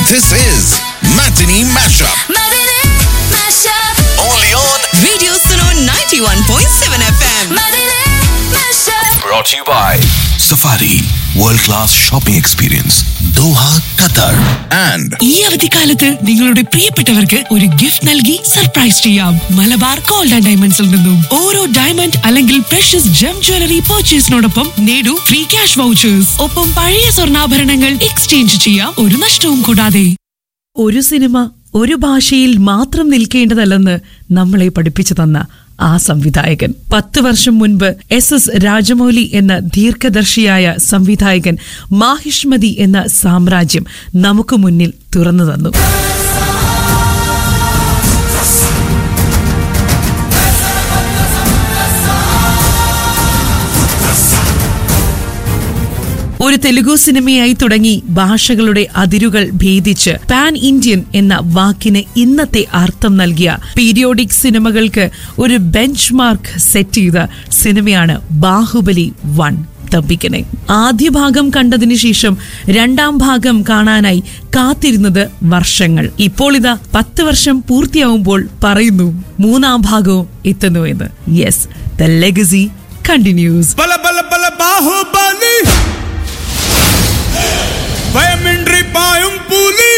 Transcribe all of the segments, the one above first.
This is Matinee Mashup. Matinee Mashup. Only on. Radio Suno 91.7 FM. Matinee Mashup. Brought to you by Safari World Class Shopping Experience, Doha, Qatar. And ഈ അവധിക്കാലത്ത് നിങ്ങളുടെ പ്രിയപ്പെട്ടവർക്ക് ഒരു gift നൽകി surprise ചെയ്യാം Malabar gold and ഡയമണ്ട്സിൽ നിന്നും ഓരോ ഡയമണ്ട് അല്ലെങ്കിൽ പ്രഷ്യസ് ജം ജ്വല്ലറി പർച്ചേസിനോടൊപ്പം നേടൂ ഫ്രീ ക്യാഷ് വൗച്ചേഴ്സ് ഒപ്പം പഴയ സ്വർണ്ണാഭരണങ്ങൾ എക്സ്ചേഞ്ച് ചെയ്യാം ഒരു നഷ്ടവും കൂടാതെ ഒരു സിനിമ ഒരു ഭാഷയിൽ മാത്രം നിൽക്കേണ്ടതല്ലെന്ന് നമ്മളെ പഠിപ്പിച്ചു തന്ന ആ സംവിധായകൻ പത്ത് വർഷം മുൻപ് എസ് എസ് രാജമൗലി എന്ന ദീർഘദർശിയായ സംവിധായകൻ മാഹിഷ്മതി എന്ന സാമ്രാജ്യം നമുക്ക് മുന്നിൽ തുറന്നു തന്നു ഒരു തെലുഗു സിനിമയായി തുടങ്ങി ഭാഷകളുടെ അതിരുകൾ ഭേദിച്ച് പാൻ ഇന്ത്യൻ എന്ന വാക്കിന് ഇന്നത്തെ അർത്ഥം നൽകിയ പീരിയോഡിക് സിനിമകൾക്ക് ഒരു ബെഞ്ച് മാർക്ക് സെറ്റ് ചെയ്ത സിനിമയാണ് ബാഹുബലി വൺ തമ്പിക്കനെ ആദ്യ ഭാഗം കണ്ടതിനു ശേഷം രണ്ടാം ഭാഗം കാണാനായി കാത്തിരുന്നത് വർഷങ്ങൾ ഇപ്പോൾ ഇതാ പത്ത് വർഷം പൂർത്തിയാവുമ്പോൾ പറയുന്നു മൂന്നാം ഭാഗവും എത്തുന്നു എന്ന് യെസ് ദ ലെഗസി കണ്ടിന്യൂസ് బల బల బల బాహుబలి భయమిండ్రి పాయం పూలి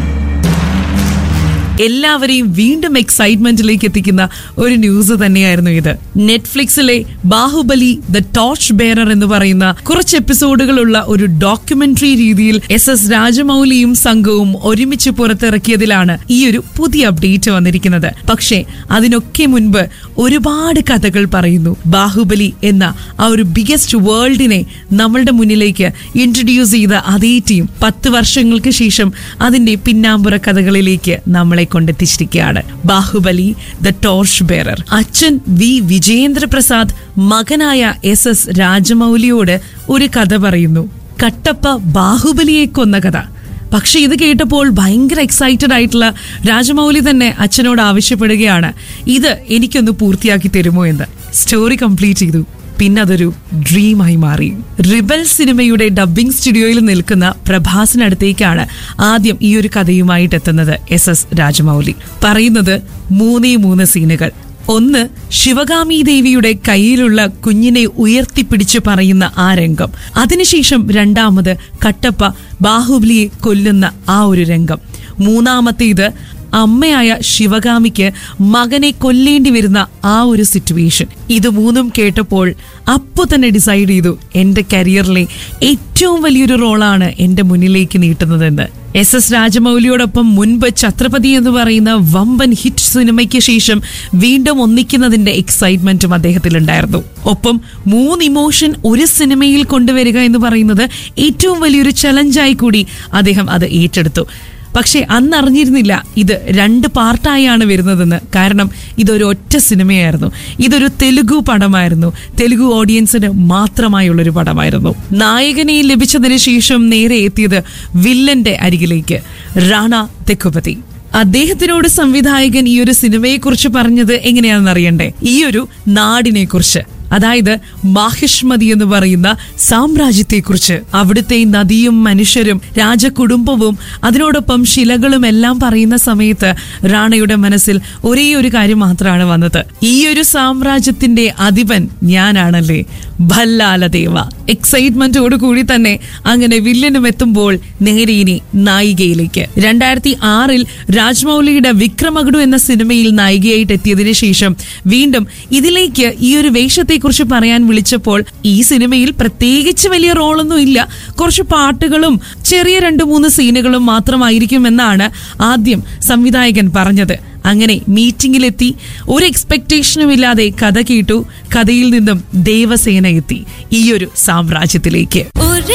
എല്ലാവരെയും വീണ്ടും എക്സൈറ്റ്മെന്റിലേക്ക് എത്തിക്കുന്ന ഒരു ന്യൂസ് തന്നെയായിരുന്നു ഇത് നെറ്റ്ഫ്ലിക്സിലെ ബാഹുബലി ദ ടോർച്ച് ബെയറർ എന്ന് പറയുന്ന കുറച്ച് എപ്പിസോഡുകളുള്ള ഒരു ഡോക്യുമെന്ററി രീതിയിൽ എസ് എസ് രാജമൗലിയും സംഘവും ഒരുമിച്ച് പുറത്തിറക്കിയതിലാണ് ഈ ഒരു പുതിയ അപ്ഡേറ്റ് വന്നിരിക്കുന്നത് പക്ഷേ അതിനൊക്കെ മുൻപ് ഒരുപാട് കഥകൾ പറയുന്നു ബാഹുബലി എന്ന ആ ഒരു ബിഗസ്റ്റ് വേൾഡിനെ നമ്മളുടെ മുന്നിലേക്ക് ഇൻട്രൊഡ്യൂസ് ചെയ്ത അതേ ടീം പത്ത് വർഷങ്ങൾക്ക് ശേഷം അതിന്റെ പിന്നാമ്പുറ കഥകളിലേക്ക് നമ്മളെ കൊണ്ടെത്തിച്ചിരിക്കുകയാണ് ബാഹുബലി ദ ടോർച്ച് ബെയറർ അച്ഛൻ വി വിജയേന്ദ്ര പ്രസാദ് മകനായ എസ് എസ് രാജമൗലിയോട് ഒരു കഥ പറയുന്നു കട്ടപ്പ ബാഹുബലിയെ കൊന്ന കഥ പക്ഷെ ഇത് കേട്ടപ്പോൾ ഭയങ്കര എക്സൈറ്റഡ് ആയിട്ടുള്ള രാജമൗലി തന്നെ അച്ഛനോട് ആവശ്യപ്പെടുകയാണ് ഇത് എനിക്കൊന്ന് പൂർത്തിയാക്കി തരുമോ എന്ന് സ്റ്റോറി കംപ്ലീറ്റ് ചെയ്തു പിന്നെ അതൊരു ഡ്രീമായി മാറി റിബൽ സിനിമയുടെ ഡബ്ബിംഗ് സ്റ്റുഡിയോയിൽ നിൽക്കുന്ന പ്രഭാസിനടുത്തേക്കാണ് ആദ്യം ഈ ഒരു കഥയുമായിട്ട് എത്തുന്നത് എസ് എസ് രാജമൗലി പറയുന്നത് മൂന്നേ മൂന്ന് സീനുകൾ ഒന്ന് ശിവഗാമി ദേവിയുടെ കയ്യിലുള്ള കുഞ്ഞിനെ ഉയർത്തിപ്പിടിച്ച് പറയുന്ന ആ രംഗം അതിനുശേഷം രണ്ടാമത് കട്ടപ്പ ബാഹുബലിയെ കൊല്ലുന്ന ആ ഒരു രംഗം മൂന്നാമത്തേത് അമ്മയായ ശിവഗാമിക്ക് മകനെ കൊല്ലേണ്ടി വരുന്ന ആ ഒരു സിറ്റുവേഷൻ ഇത് മൂന്നും കേട്ടപ്പോൾ അപ്പോ തന്നെ ഡിസൈഡ് ചെയ്തു എന്റെ കരിയറിലെ ഏറ്റവും വലിയൊരു റോളാണ് എന്റെ മുന്നിലേക്ക് നീട്ടുന്നതെന്ന് എസ് എസ് രാജമൗലിയോടൊപ്പം മുൻപ് ഛത്രപതി എന്ന് പറയുന്ന വമ്പൻ ഹിറ്റ് സിനിമയ്ക്ക് ശേഷം വീണ്ടും ഒന്നിക്കുന്നതിന്റെ എക്സൈറ്റ്മെന്റും അദ്ദേഹത്തിലുണ്ടായിരുന്നു ഒപ്പം മൂന്ന് ഇമോഷൻ ഒരു സിനിമയിൽ കൊണ്ടുവരിക എന്ന് പറയുന്നത് ഏറ്റവും വലിയൊരു ചലഞ്ചായി കൂടി അദ്ദേഹം അത് ഏറ്റെടുത്തു പക്ഷെ അന്ന് അറിഞ്ഞിരുന്നില്ല ഇത് രണ്ട് പാർട്ടായാണ് വരുന്നതെന്ന് കാരണം ഇതൊരു ഒറ്റ സിനിമയായിരുന്നു ഇതൊരു തെലുഗു പടമായിരുന്നു തെലുഗു ഓഡിയൻസിന് മാത്രമായുള്ളൊരു പടമായിരുന്നു നായകനെ ലഭിച്ചതിന് ശേഷം നേരെ എത്തിയത് വില്ലന്റെ അരികിലേക്ക് റാണ തെക്കുപതി അദ്ദേഹത്തിനോട് സംവിധായകൻ ഈ ഒരു സിനിമയെക്കുറിച്ച് പറഞ്ഞത് എങ്ങനെയാണെന്ന് അറിയണ്ടേ ഈ ഒരു നാടിനെ കുറിച്ച് അതായത് മാഹിഷ്മതി എന്ന് പറയുന്ന സാമ്രാജ്യത്തെക്കുറിച്ച് അവിടുത്തെ നദിയും മനുഷ്യരും രാജകുടുംബവും അതിനോടൊപ്പം ശിലകളും എല്ലാം പറയുന്ന സമയത്ത് റാണയുടെ മനസ്സിൽ ഒരേ ഒരു കാര്യം മാത്രമാണ് വന്നത് ഈ ഒരു സാമ്രാജ്യത്തിന്റെ അധിപൻ ഞാനാണല്ലേ ഭല്ലാലദേവ എക്സൈറ്റ്മെന്റോട് കൂടി തന്നെ അങ്ങനെ വില്ലനും എത്തുമ്പോൾ നേരെ ഇനി നായികയിലേക്ക് രണ്ടായിരത്തി ആറിൽ രാജ്മൗലിയുടെ വിക്രമഗഡു എന്ന സിനിമയിൽ നായികയായിട്ട് എത്തിയതിനു ശേഷം വീണ്ടും ഇതിലേക്ക് ഈ ഒരു വേഷത്തെക്കുറിച്ച് പറയാൻ വിളിച്ചപ്പോൾ ഈ സിനിമയിൽ പ്രത്യേകിച്ച് വലിയ റോളൊന്നും ഇല്ല കുറച്ച് പാട്ടുകളും ചെറിയ രണ്ടു മൂന്ന് സീനുകളും മാത്രമായിരിക്കുമെന്നാണ് ആദ്യം സംവിധായകൻ പറഞ്ഞത് അങ്ങനെ മീറ്റിംഗിലെത്തി ഒരു എക്സ്പെക്ടേഷനും ഇല്ലാതെ കഥ കേട്ടു കഥയിൽ നിന്നും ദേവസേന എത്തി ഈ ഒരു സാമ്രാജ്യത്തിലേക്ക് ഒരേ